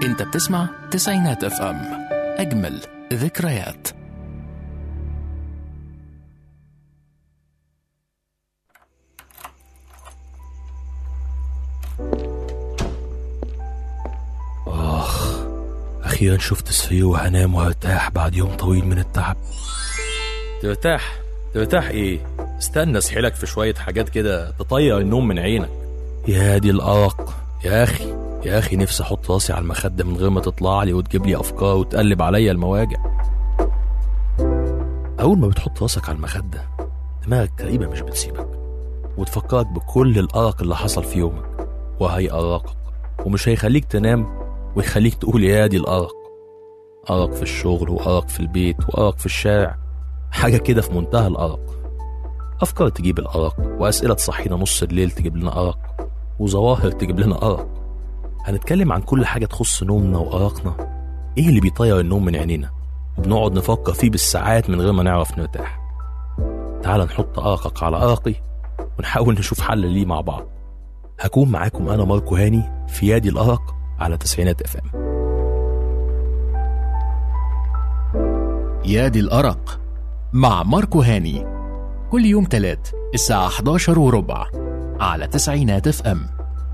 انت بتسمع تسعينات اف ام اجمل ذكريات آخ أخيرا شفت السرير وهنام وهرتاح بعد يوم طويل من التعب ترتاح ترتاح ايه استنى اسحلك في شوية حاجات كده تطير النوم من عينك يا دي الأرق يا أخي يا أخي نفسي أحط راسي على المخدة من غير ما تطلع لي وتجيب لي أفكار وتقلب عليا المواجع أول ما بتحط راسك على المخدة دماغك تقريبا مش بتسيبك وتفكرك بكل الأرق اللي حصل في يومك وهيأرقك ومش هيخليك تنام ويخليك تقول يا دي الأرق أرق في الشغل وأرق في البيت وأرق في الشارع حاجة كده في منتهى الأرق أفكار تجيب الأرق وأسئلة تصحينا نص الليل تجيب لنا أرق وظواهر تجيب لنا أرق هنتكلم عن كل حاجة تخص نومنا وأرقنا إيه اللي بيطير النوم من عينينا وبنقعد نفكر فيه بالساعات من غير ما نعرف نرتاح تعال نحط أرقك على أرقي ونحاول نشوف حل ليه مع بعض هكون معاكم أنا ماركو هاني في يادي الأرق على تسعينات اف ام يا دي الأرق مع ماركو هاني كل يوم تلات الساعة 11 وربع على تسعينات اف ام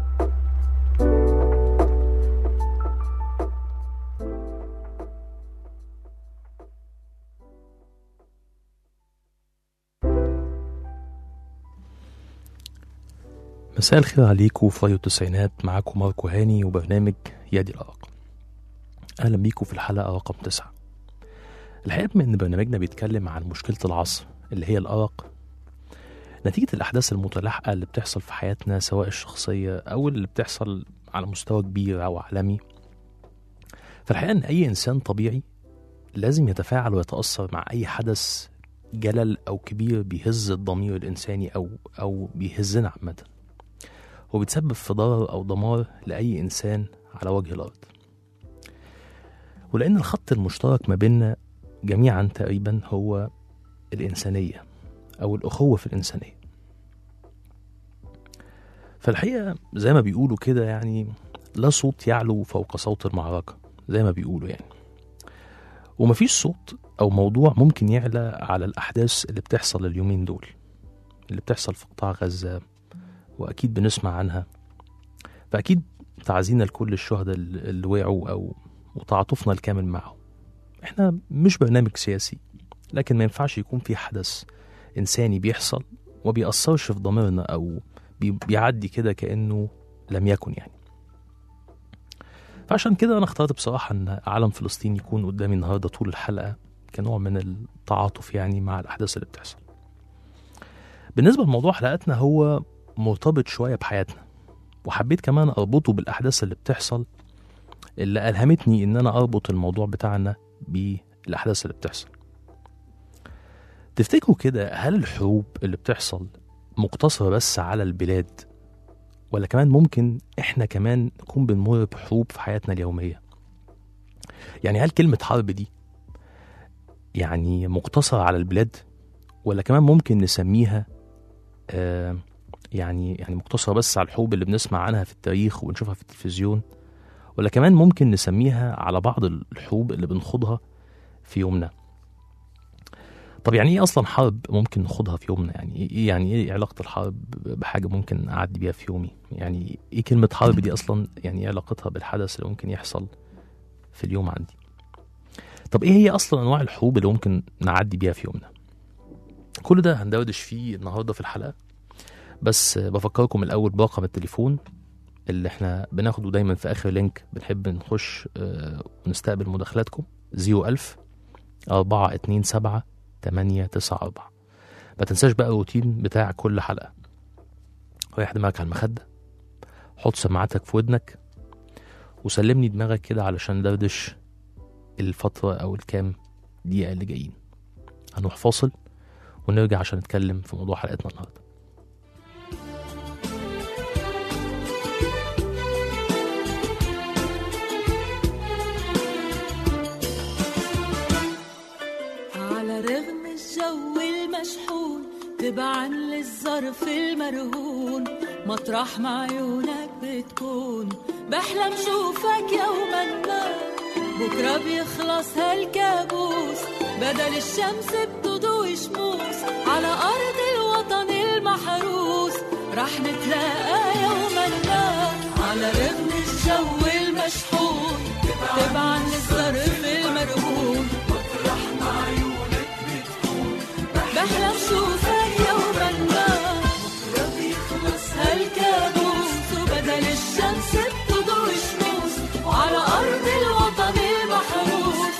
مساء الخير عليكم في راديو التسعينات معاكم ماركو هاني وبرنامج يادي الأرق أهلا بيكم في الحلقة رقم تسعة الحقيقة بما إن برنامجنا بيتكلم عن مشكلة العصر اللي هي الأرق نتيجة الأحداث المتلاحقة اللي بتحصل في حياتنا سواء الشخصية أو اللي بتحصل على مستوى كبير أو عالمي فالحقيقة إن أي إنسان طبيعي لازم يتفاعل ويتأثر مع أي حدث جلل أو كبير بيهز الضمير الإنساني أو أو بيهزنا عامةً وبتسبب في ضرر أو دمار لأي إنسان على وجه الأرض ولأن الخط المشترك ما بيننا جميعا تقريبا هو الإنسانية أو الأخوة في الإنسانية فالحقيقة زي ما بيقولوا كده يعني لا صوت يعلو فوق صوت المعركة زي ما بيقولوا يعني ومفيش صوت أو موضوع ممكن يعلى على الأحداث اللي بتحصل اليومين دول اللي بتحصل في قطاع غزة واكيد بنسمع عنها فاكيد تعزينا لكل الشهداء اللي وقعوا او وتعاطفنا الكامل معهم احنا مش برنامج سياسي لكن ما ينفعش يكون في حدث انساني بيحصل وما بيأثرش في ضميرنا او بي- بيعدي كده كانه لم يكن يعني فعشان كده انا اخترت بصراحه ان علم فلسطين يكون قدامي النهارده طول الحلقه كنوع من التعاطف يعني مع الاحداث اللي بتحصل بالنسبه لموضوع حلقتنا هو مرتبط شويه بحياتنا وحبيت كمان اربطه بالاحداث اللي بتحصل اللي الهمتني ان انا اربط الموضوع بتاعنا بالاحداث اللي بتحصل تفتكروا كده هل الحروب اللي بتحصل مقتصرة بس على البلاد ولا كمان ممكن احنا كمان نكون بنمر بحروب في حياتنا اليومية يعني هل كلمة حرب دي يعني مقتصرة على البلاد ولا كمان ممكن نسميها آه يعني يعني مقتصرة بس على الحروب اللي بنسمع عنها في التاريخ ونشوفها في التلفزيون ولا كمان ممكن نسميها على بعض الحروب اللي بنخوضها في يومنا طب يعني ايه اصلا حرب ممكن نخوضها في يومنا يعني ايه يعني ايه علاقة الحرب بحاجة ممكن اعدي بيها في يومي يعني ايه كلمة حرب دي اصلا يعني ايه علاقتها بالحدث اللي ممكن يحصل في اليوم عندي طب ايه هي اصلا انواع الحروب اللي ممكن نعدي بيها في يومنا كل ده هندردش فيه النهارده في الحلقة بس بفكركم الأول برقم التليفون اللي احنا بناخده دايما في آخر لينك بنحب نخش آه، ونستقبل مداخلاتكم 01000 427 894 ما تنساش بقى الروتين بتاع كل حلقة ريح دماغك على المخدة حط سماعتك في ودنك وسلمني دماغك كده علشان ندردش الفترة أو الكام دقيقة اللي جايين هنروح فاصل ونرجع عشان نتكلم في موضوع حلقتنا النهارده على رغم الجو المشحون تبعا للظرف المرهون مطرح ما عيونك بتكون بحلم شوفك يوما ما بكرة بيخلص هالكابوس بدل الشمس بتضوي شموس على أرض الوطن المحروس رح نتلاقى يوما ما على رغم الجو المشحون تبعا للظرف المرهون بحلم شوفك يوما ما هالكابوس وبدل الشمس بتضوي شموس وعلى أرض الوطن المحروس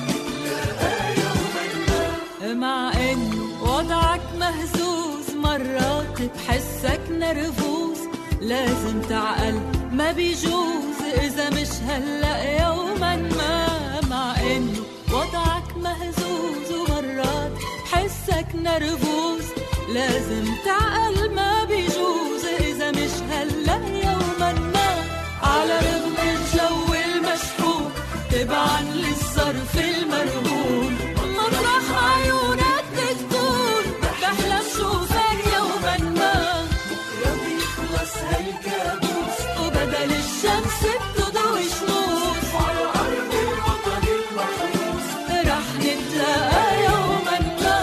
مع إنه وضعك مهزوز مرات بحسك نرفوز لازم تعقل ما بيجوز إذا مش هلأ يوما ما مع إنه وضعك مهزوز ومرات حسك نرفوز لازم تعقل ما بيجوز إذا مش هلأ يوما ما على رغم الجو المشحون تبعا للظرف المرهون مطرح عيونك بتكون بحلم شوفك يوما ما يخلص هالكابوس وبدل الشمس بتضوي شموس على أرض الوطن المحروس رح نتلاقى يوما ما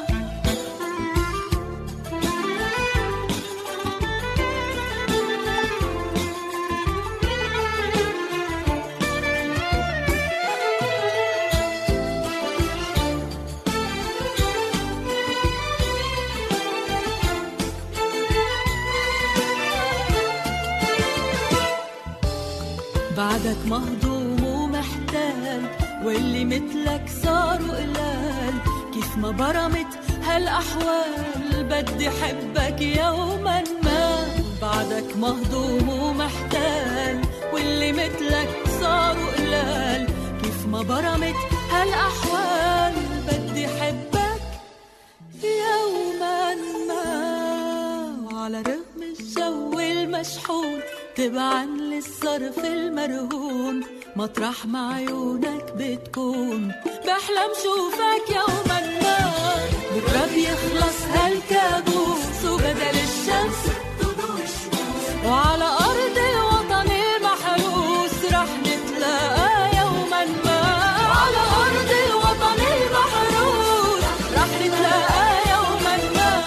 بعدك مهضوم ومحتال واللي مثلك صاروا قلال كيف ما برمت هالأحوال بدي حبك يوما ما بعدك مهضوم ومحتال واللي مثلك صاروا قلال كيف ما برمت هالأحوال بدي حبك يوما ما وعلى رغم الجو المشحون تبعا للصرف المرهون مطرح ما عيونك بتكون بحلم شوفك يوما ما بكرة بيخلص هالكابوس وبدل الشمس وعلى أرض الوطن المحروس رح نتلاقى يوما ما على أرض الوطن المحروس رح نتلاقى يوما ما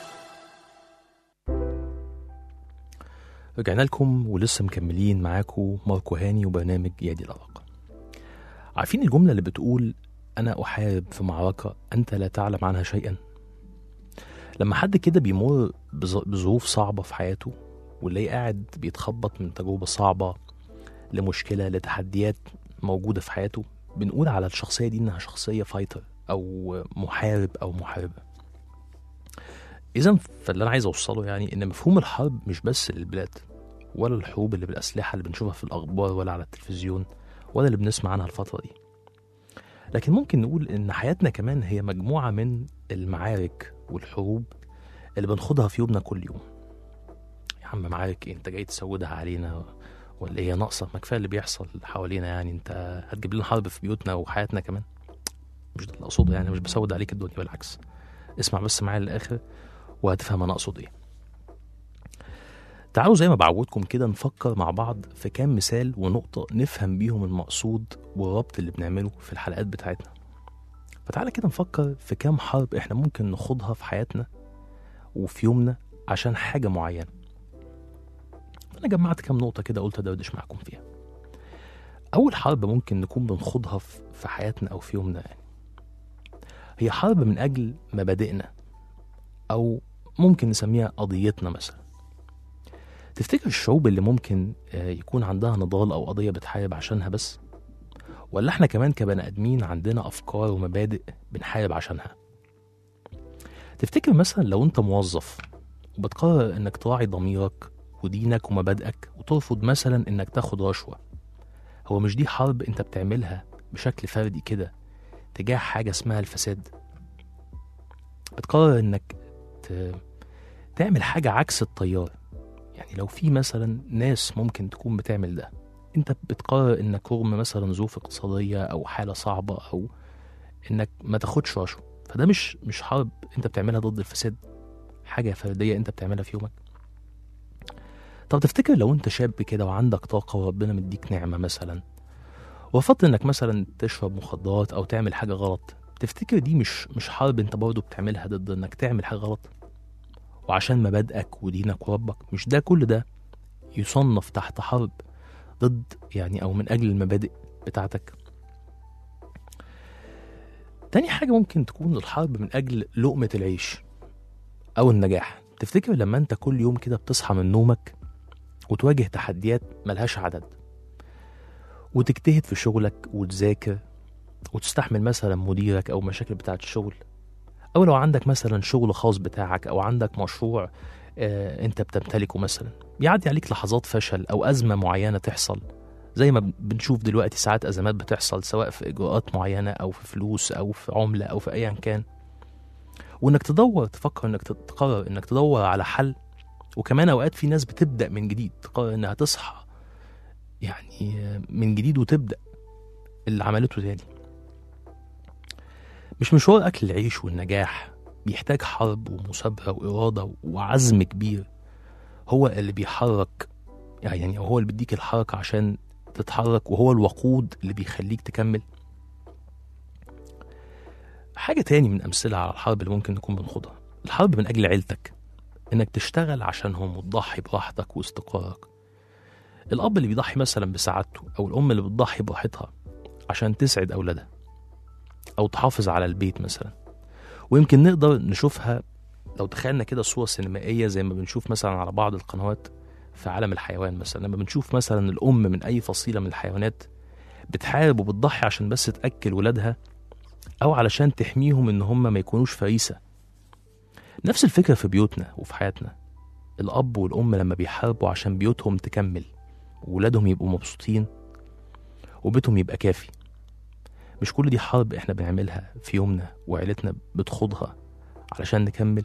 رجعنا لكم ولسه مكملين معاكم ماركو هاني وبرنامج يادي الأرق عارفين الجملة اللي بتقول أنا أحارب في معركة أنت لا تعلم عنها شيئا لما حد كده بيمر بظ- بظروف صعبة في حياته واللي قاعد بيتخبط من تجربة صعبة لمشكلة لتحديات موجودة في حياته بنقول على الشخصية دي إنها شخصية فايتر أو محارب أو محاربة إذا فاللي أنا عايز أوصله يعني إن مفهوم الحرب مش بس للبلاد ولا الحروب اللي بالأسلحة اللي بنشوفها في الأخبار ولا على التلفزيون ولا اللي بنسمع عنها الفترة دي لكن ممكن نقول إن حياتنا كمان هي مجموعة من المعارك والحروب اللي بنخوضها في يومنا كل يوم يا عم معارك إيه؟ انت جاي تسودها علينا ولا هي ناقصة ما كفاية اللي بيحصل حوالينا يعني انت هتجيب لنا حرب في بيوتنا وحياتنا كمان مش ده اللي اقصده يعني مش بسود عليك الدنيا بالعكس اسمع بس معايا للاخر وهتفهم انا اقصد ايه تعالوا زي ما بعودكم كده نفكر مع بعض في كام مثال ونقطة نفهم بيهم المقصود والربط اللي بنعمله في الحلقات بتاعتنا فتعالى كده نفكر في كام حرب احنا ممكن نخوضها في حياتنا وفي يومنا عشان حاجة معينة أنا جمعت كام نقطة كده قلت أدردش معاكم فيها أول حرب ممكن نكون بنخوضها في في حياتنا أو في يومنا يعني هي حرب من أجل مبادئنا أو ممكن نسميها قضيتنا مثلا تفتكر الشعوب اللي ممكن آه، يكون عندها نضال أو قضية بتحارب عشانها بس ولا احنا كمان كبني آدمين عندنا أفكار ومبادئ بنحارب عشانها تفتكر مثلا لو انت موظف وبتقرر انك تراعي ضميرك ودينك ومبادئك وترفض مثلا انك تاخد رشوة هو مش دي حرب انت بتعملها بشكل فردي كده تجاه حاجة اسمها الفساد بتقرر انك ت... تعمل حاجة عكس التيار يعني لو في مثلا ناس ممكن تكون بتعمل ده انت بتقرر انك رغم مثلا ظروف اقتصادية او حالة صعبة او انك ما تاخدش رشوة فده مش مش حرب انت بتعملها ضد الفساد حاجة فردية انت بتعملها في يومك طب تفتكر لو انت شاب كده وعندك طاقة وربنا مديك نعمة مثلا ورفضت انك مثلا تشرب مخدرات او تعمل حاجة غلط تفتكر دي مش مش حرب انت برضه بتعملها ضد انك تعمل حاجة غلط وعشان مبادئك ودينك وربك مش ده كل ده يصنف تحت حرب ضد يعني او من اجل المبادئ بتاعتك تاني حاجة ممكن تكون الحرب من أجل لقمة العيش أو النجاح تفتكر لما أنت كل يوم كده بتصحى من نومك وتواجه تحديات ملهاش عدد وتجتهد في شغلك وتذاكر وتستحمل مثلا مديرك أو مشاكل بتاعة الشغل أو لو عندك مثلا شغل خاص بتاعك أو عندك مشروع آه أنت بتمتلكه مثلا يعدي عليك لحظات فشل أو أزمة معينة تحصل زي ما بنشوف دلوقتي ساعات أزمات بتحصل سواء في إجراءات معينة أو في فلوس أو في عملة أو في أيا كان وإنك تدور تفكر إنك تقرر إنك تدور على حل وكمان أوقات في ناس بتبدأ من جديد تقرر إنها تصحى يعني من جديد وتبدأ اللي عملته تاني مش مشوار أكل العيش والنجاح بيحتاج حرب ومثابرة وإرادة وعزم كبير هو اللي بيحرك يعني أو هو اللي بيديك الحركة عشان تتحرك وهو الوقود اللي بيخليك تكمل حاجة تاني من أمثلة على الحرب اللي ممكن نكون بنخوضها الحرب من أجل عيلتك إنك تشتغل عشانهم وتضحي براحتك واستقرارك الأب اللي بيضحي مثلا بسعادته أو الأم اللي بتضحي براحتها عشان تسعد أولادها أو تحافظ على البيت مثلا ويمكن نقدر نشوفها لو تخيلنا كده صورة سينمائية زي ما بنشوف مثلا على بعض القنوات في عالم الحيوان مثلا لما بنشوف مثلا الأم من أي فصيلة من الحيوانات بتحارب وبتضحي عشان بس تأكل ولادها أو علشان تحميهم إن هم ما يكونوش فريسة نفس الفكرة في بيوتنا وفي حياتنا الأب والأم لما بيحاربوا عشان بيوتهم تكمل وولادهم يبقوا مبسوطين وبيتهم يبقى كافي مش كل دي حرب احنا بنعملها في يومنا وعيلتنا بتخوضها علشان نكمل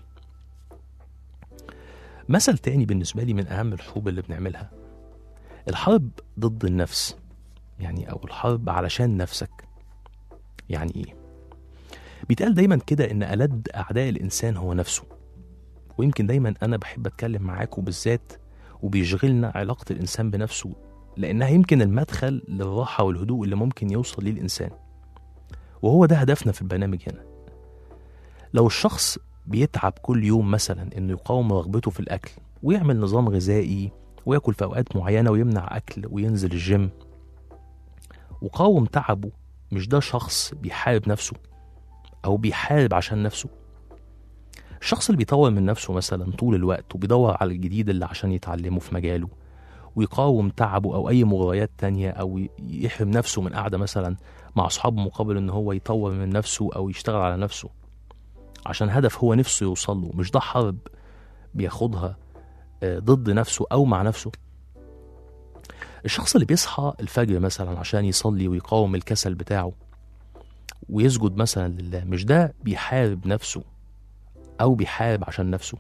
مثل تاني بالنسبة لي من أهم الحروب اللي بنعملها الحرب ضد النفس يعني أو الحرب علشان نفسك يعني إيه؟ بيتقال دايما كده إن ألد أعداء الإنسان هو نفسه ويمكن دايما أنا بحب أتكلم معاكم بالذات وبيشغلنا علاقة الإنسان بنفسه لأنها يمكن المدخل للراحة والهدوء اللي ممكن يوصل ليه الإنسان وهو ده هدفنا في البرنامج هنا لو الشخص بيتعب كل يوم مثلا انه يقاوم رغبته في الاكل ويعمل نظام غذائي وياكل في اوقات معينه ويمنع اكل وينزل الجيم وقاوم تعبه مش ده شخص بيحارب نفسه او بيحارب عشان نفسه الشخص اللي بيطور من نفسه مثلا طول الوقت وبيدور على الجديد اللي عشان يتعلمه في مجاله ويقاوم تعبه او اي مغريات تانية او يحرم نفسه من قعده مثلا مع اصحابه مقابل ان هو يطور من نفسه او يشتغل على نفسه عشان هدف هو نفسه يوصل له مش ده حرب بياخدها ضد نفسه او مع نفسه الشخص اللي بيصحى الفجر مثلا عشان يصلي ويقاوم الكسل بتاعه ويسجد مثلا لله مش ده بيحارب نفسه او بيحارب عشان نفسه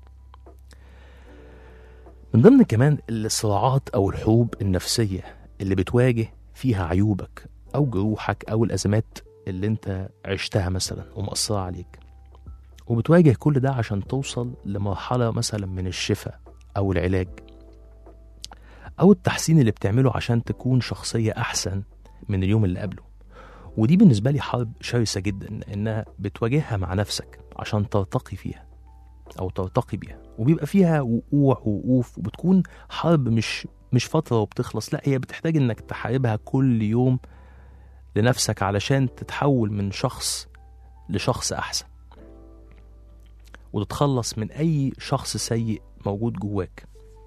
من ضمن كمان الصراعات او الحروب النفسيه اللي بتواجه فيها عيوبك او جروحك او الازمات اللي انت عشتها مثلا ومأثرة عليك وبتواجه كل ده عشان توصل لمرحلة مثلا من الشفاء أو العلاج أو التحسين اللي بتعمله عشان تكون شخصية أحسن من اليوم اللي قبله ودي بالنسبة لي حرب شرسة جدا إنها بتواجهها مع نفسك عشان ترتقي فيها أو ترتقي بيها وبيبقى فيها وقوع ووقوف وبتكون حرب مش مش فترة وبتخلص لا هي بتحتاج إنك تحاربها كل يوم لنفسك علشان تتحول من شخص لشخص أحسن وتتخلص من أي شخص سيء موجود جواك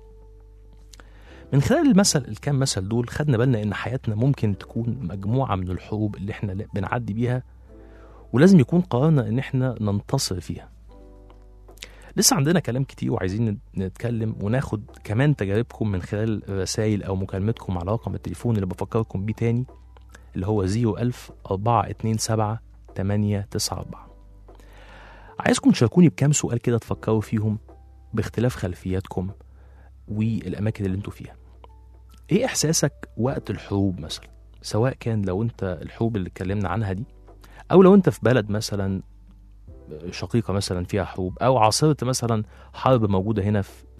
من خلال المثل الكام مثل دول خدنا بالنا إن حياتنا ممكن تكون مجموعة من الحروب اللي احنا بنعدي بيها ولازم يكون قرارنا إن احنا ننتصر فيها لسه عندنا كلام كتير وعايزين نتكلم وناخد كمان تجاربكم من خلال رسائل أو مكالمتكم على رقم التليفون اللي بفكركم بيه تاني اللي هو 01000 427 894 عايزكم تشاركوني بكام سؤال كده تفكروا فيهم باختلاف خلفياتكم والأماكن اللي انتوا فيها ايه إحساسك وقت الحروب مثلا سواء كان لو انت الحروب اللي اتكلمنا عنها دي أو لو انت في بلد مثلا شقيقة مثلا فيها حروب أو عاصرت مثلا حرب موجودة هنا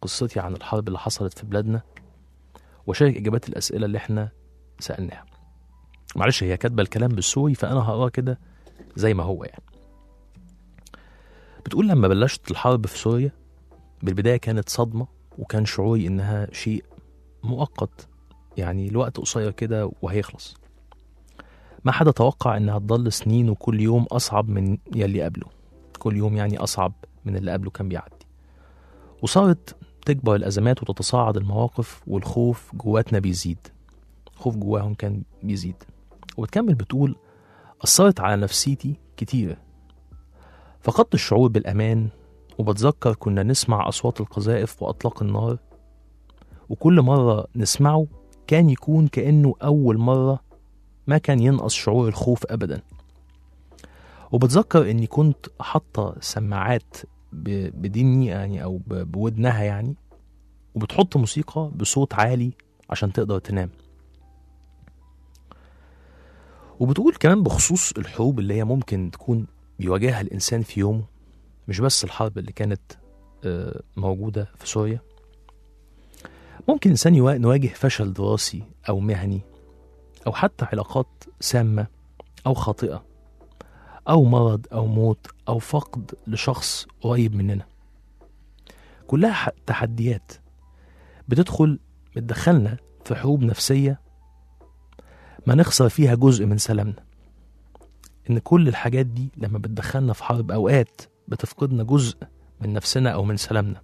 قصتي عن الحرب اللي حصلت في بلادنا واشارك اجابات الاسئله اللي احنا سالناها معلش هي كاتبه الكلام بالسوري فانا هقراه كده زي ما هو يعني بتقول لما بلشت الحرب في سوريا بالبدايه كانت صدمه وكان شعوري انها شيء مؤقت يعني لوقت قصير كده وهيخلص ما حدا توقع انها تضل سنين وكل يوم اصعب من يلي قبله كل يوم يعني اصعب من اللي قبله كان بيعدي وصارت تكبر الازمات وتتصاعد المواقف والخوف جواتنا بيزيد خوف جواهم كان بيزيد وبتكمل بتقول أثرت على نفسيتي كتير فقدت الشعور بالأمان وبتذكر كنا نسمع أصوات القذائف وأطلاق النار وكل مرة نسمعه كان يكون كأنه أول مرة ما كان ينقص شعور الخوف أبدا وبتذكر إني كنت حاطة سماعات ب- بدني يعني أو ب- بودنها يعني وبتحط موسيقى بصوت عالي عشان تقدر تنام وبتقول كمان بخصوص الحروب اللي هي ممكن تكون بيواجهها الإنسان في يومه مش بس الحرب اللي كانت آه، موجودة في سوريا ممكن الإنسان يوا- نواجه فشل دراسي أو مهني أو حتى علاقات سامة أو خاطئة أو مرض أو موت أو فقد لشخص قريب مننا كلها ح- تحديات بتدخل بتدخلنا في حروب نفسية ما نخسر فيها جزء من سلامنا إن كل الحاجات دي لما بتدخلنا في حرب أوقات بتفقدنا جزء من نفسنا أو من سلامنا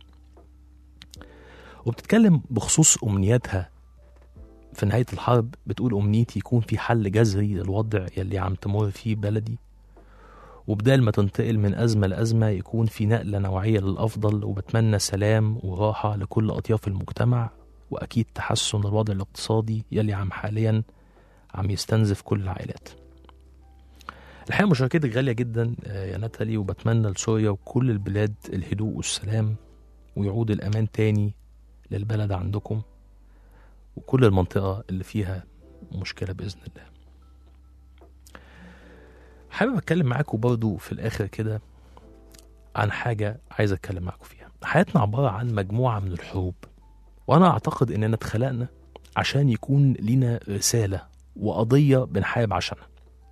وبتتكلم بخصوص أمنياتها في نهاية الحرب بتقول أمنيتي يكون في حل جذري للوضع يلي عم تمر فيه بلدي وبدال ما تنتقل من أزمة لأزمة يكون في نقلة نوعية للأفضل وبتمنى سلام وراحة لكل أطياف المجتمع وأكيد تحسن الوضع الاقتصادي يلي عم حاليا عم يستنزف كل العائلات الحقيقة مشاركتك غالية جدا آه، يا ناتالي وبتمنى لسوريا وكل البلاد الهدوء والسلام ويعود الأمان تاني للبلد عندكم وكل المنطقة اللي فيها مشكلة بإذن الله حابب أتكلم معاكم برضو في الآخر كده عن حاجة عايز أتكلم معاكم فيها حياتنا عبارة عن مجموعة من الحروب وأنا أعتقد إننا اتخلقنا عشان يكون لينا رسالة وقضية بنحارب عشانها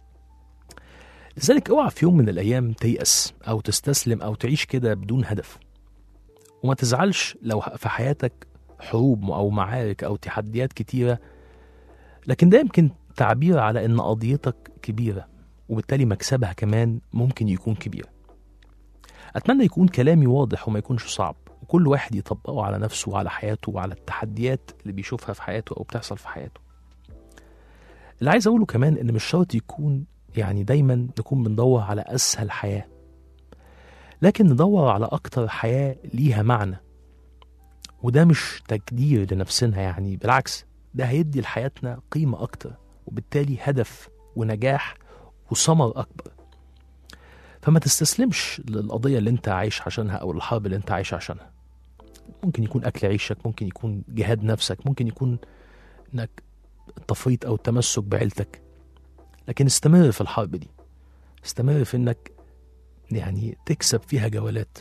لذلك اوعى في يوم من الأيام تيأس أو تستسلم أو تعيش كده بدون هدف وما تزعلش لو في حياتك حروب أو معارك أو تحديات كتيرة لكن ده يمكن تعبير على إن قضيتك كبيرة وبالتالي مكسبها كمان ممكن يكون كبير أتمنى يكون كلامي واضح وما يكونش صعب وكل واحد يطبقه على نفسه وعلى حياته وعلى التحديات اللي بيشوفها في حياته أو بتحصل في حياته اللي عايز أقوله كمان إن مش شرط يكون يعني دايما نكون بندور على أسهل حياة لكن ندور على أكتر حياة ليها معنى وده مش تقدير لنفسنا يعني بالعكس ده هيدي لحياتنا قيمة أكتر وبالتالي هدف ونجاح وثمر أكبر فما تستسلمش للقضية اللي انت عايش عشانها أو الحرب اللي انت عايش عشانها ممكن يكون أكل عيشك ممكن يكون جهاد نفسك ممكن يكون إنك التفريط أو التمسك بعيلتك لكن استمر في الحرب دي استمر في إنك يعني تكسب فيها جولات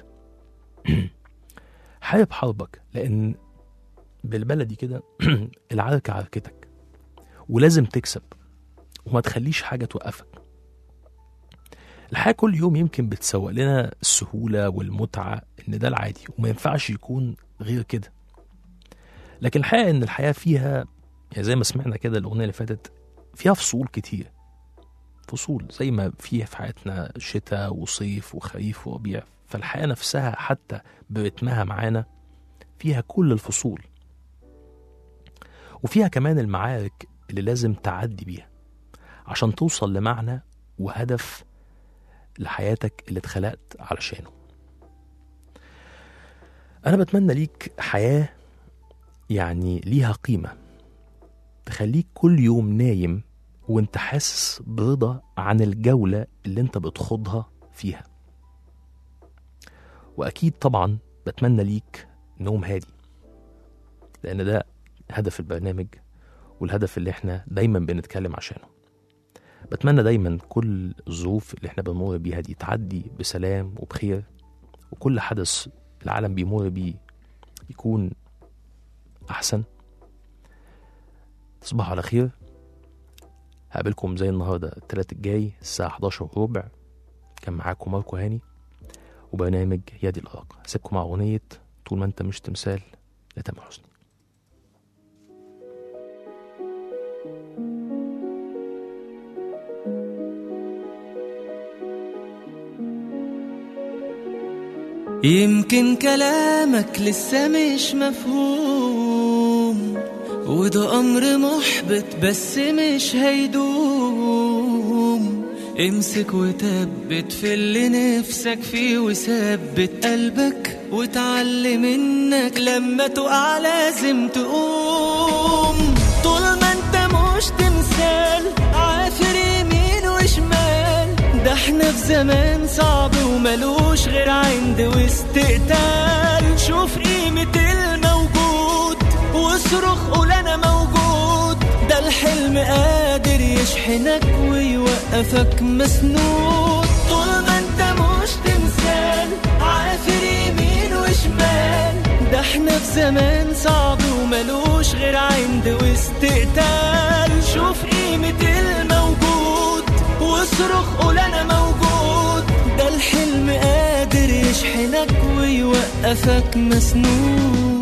حارب حربك لأن بالبلدي كده العركة عركتك ولازم تكسب وما تخليش حاجة توقفك الحياة كل يوم يمكن بتسوق لنا السهولة والمتعة إن ده العادي وما ينفعش يكون غير كده لكن الحقيقة إن الحياة فيها يعني زي ما سمعنا كده الأغنية اللي فاتت فيها فصول كتير فصول زي ما فيها في حياتنا شتاء وصيف وخريف وربيع فالحياة نفسها حتى برتمها معانا فيها كل الفصول وفيها كمان المعارك اللي لازم تعدي بيها عشان توصل لمعنى وهدف لحياتك اللي اتخلقت علشانه أنا بتمنى ليك حياة يعني ليها قيمة تخليك كل يوم نايم وانت حاسس برضا عن الجولة اللي انت بتخوضها فيها وأكيد طبعا بتمنى ليك نوم هادي لأن ده هدف البرنامج والهدف اللي احنا دايما بنتكلم عشانه بتمنى دايما كل الظروف اللي احنا بنمر بيها دي تعدي بسلام وبخير وكل حدث العالم بيمر بيه يكون أحسن تصبحوا على خير هقابلكم زي النهاردة التلات الجاي الساعة 11 وربع كان معاكم ماركو هاني وبرنامج يدي الأرق هسيبكم مع أغنية طول ما أنت مش تمثال لتامر حسني يمكن كلامك لسه مش مفهوم وده أمر محبط بس مش هيدوم امسك وثبت في اللي نفسك فيه وثبت قلبك وتعلم انك لما تقع لازم تقوم طول ما انت مش تمثال عافر يمين وشمال ده احنا في زمان صعب وملوش غير عند واستقتال شوف قيمة الموجود واصرخ قول انا موجود ده الحلم قادر يشحنك ويوقفك مسنود طول ما انت مش تمثال عافر يمين وشمال ده احنا في زمان صعب وملوش غير عند واستقتال شوف قيمة الموجود واصرخ قول انا موجود ده الحلم قادر يشحنك ويوقفك مسنود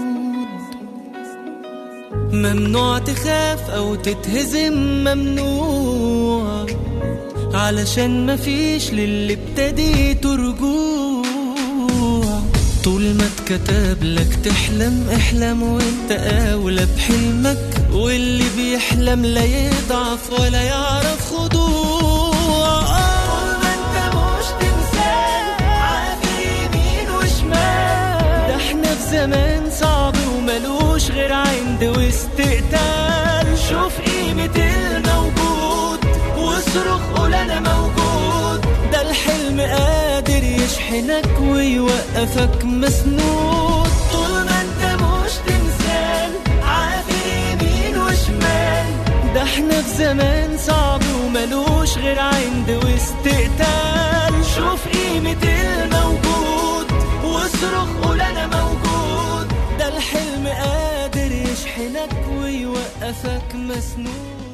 ممنوع تخاف او تتهزم ممنوع علشان مفيش للي ابتديته رجوع طول ما اتكتب لك تحلم احلم وانت اولى بحلمك واللي بيحلم لا يضعف ولا يعرف خضوع طول ما انت مش تمثال عافر يمين وشمال ده احنا في زمان صعب وملوش غير عند واستقتال شوف قيمة الموجود واصرخ قول انا موجود ده الحلم قادر يشحنك ويوقفك مسنود طول ما انت مش تمثال عافر يمين وشمال ده احنا في زمان صعب وملوش غير عند واستقتال شوف قيمة الموجود واصرخ قول انا موجود ده الحلم قادر يشحنك ويوقفك مسنود